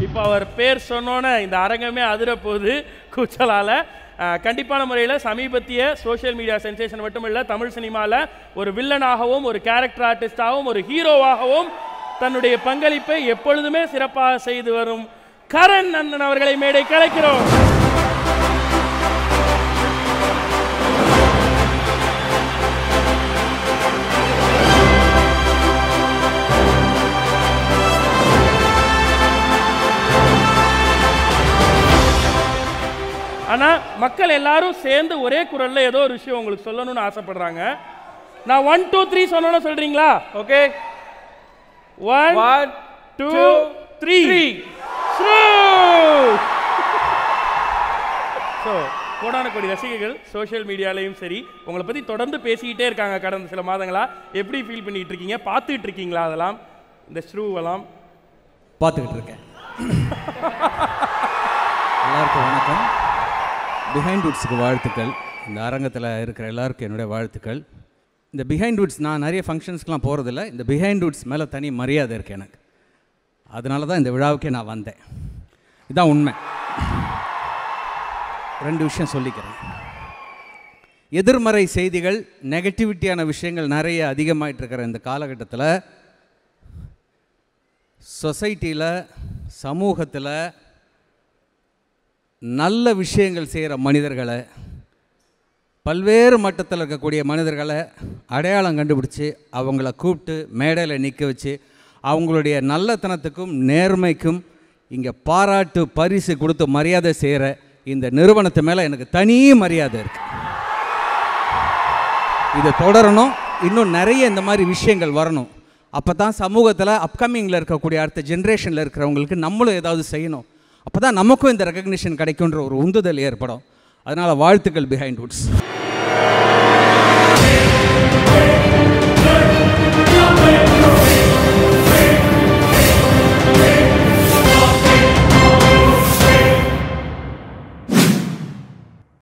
இப்போ அவர் பேர் சொன்னோன்னே இந்த அரங்கமே அதிர போகுது கூச்சலால் கண்டிப்பான முறையில் சமீபத்திய சோஷியல் மீடியா சென்சேஷன் மட்டுமில்ல தமிழ் சினிமாவில் ஒரு வில்லனாகவும் ஒரு கேரக்டர் ஆர்டிஸ்டாகவும் ஒரு ஹீரோவாகவும் தன்னுடைய பங்களிப்பை எப்பொழுதுமே சிறப்பாக செய்து வரும் கரண் அண்ணன் அவர்களை மேடை கலைக்கிறோம் ஆனால் மக்கள் எல்லாரும் சேர்ந்து ஒரே குரல்ல ஏதோ ஒரு விஷயம் உங்களுக்கு சொல்லணும்னு ஆசைப்படுறாங்க நான் ஒன் டூ த்ரீ சொன்னோன்னு சொல்றீங்களா okay one One, two two, three three. So கோடான கோடி ரசிகர்கள் சோஷியல் மீடியாலையும் சரி உங்களை பற்றி தொடர்ந்து பேசிக்கிட்டே இருக்காங்க கடந்த சில மாதங்களா எப்படி ஃபீல் பண்ணிட்டு இருக்கீங்க பார்த்துட்டு இருக்கீங்களா அதெல்லாம் இந்த ஸ்ரூவெல்லாம் பார்த்துக்கிட்டு இருக்கேன் எல்லாருக்கும் வணக்கம் பிஹைண்ட் வுட்ஸுக்கு வாழ்த்துக்கள் இந்த அரங்கத்தில் இருக்கிற எல்லாருக்கும் என்னுடைய வாழ்த்துக்கள் இந்த பிஹைண்ட் வுட்ஸ் நான் நிறைய ஃபங்க்ஷன்ஸ்க்கெலாம் போகிறதில்ல இந்த பிஹைண்ட் வுட்ஸ் மேலே தனி மரியாதை இருக்குது எனக்கு அதனால தான் இந்த விழாவுக்கே நான் வந்தேன் இதுதான் உண்மை ரெண்டு விஷயம் சொல்லிக்கிறேன் எதிர்மறை செய்திகள் நெகட்டிவிட்டியான விஷயங்கள் நிறைய அதிகமாயிட்டு இருக்கிற இந்த காலகட்டத்தில் சொசைட்டியில் சமூகத்தில் நல்ல விஷயங்கள் செய்கிற மனிதர்களை பல்வேறு மட்டத்தில் இருக்கக்கூடிய மனிதர்களை அடையாளம் கண்டுபிடிச்சி அவங்கள கூப்பிட்டு மேடையில் நிற்க வச்சு அவங்களுடைய நல்லத்தனத்துக்கும் நேர்மைக்கும் இங்கே பாராட்டு பரிசு கொடுத்து மரியாதை செய்கிற இந்த நிறுவனத்து மேலே எனக்கு தனி மரியாதை இருக்குது இதை தொடரணும் இன்னும் நிறைய இந்த மாதிரி விஷயங்கள் வரணும் அப்போ தான் சமூகத்தில் அப்கமிங்கில் இருக்கக்கூடிய அடுத்த ஜென்ரேஷனில் இருக்கிறவங்களுக்கு நம்மளும் ஏதாவது செய்யணும் அப்போ தான் நமக்கும் இந்த ரெக்கக்னிஷன் கிடைக்குன்ற ஒரு உந்துதல் ஏற்படும் அதனால் வாழ்த்துக்கள் பிஹைண்ட் வுட்ஸ்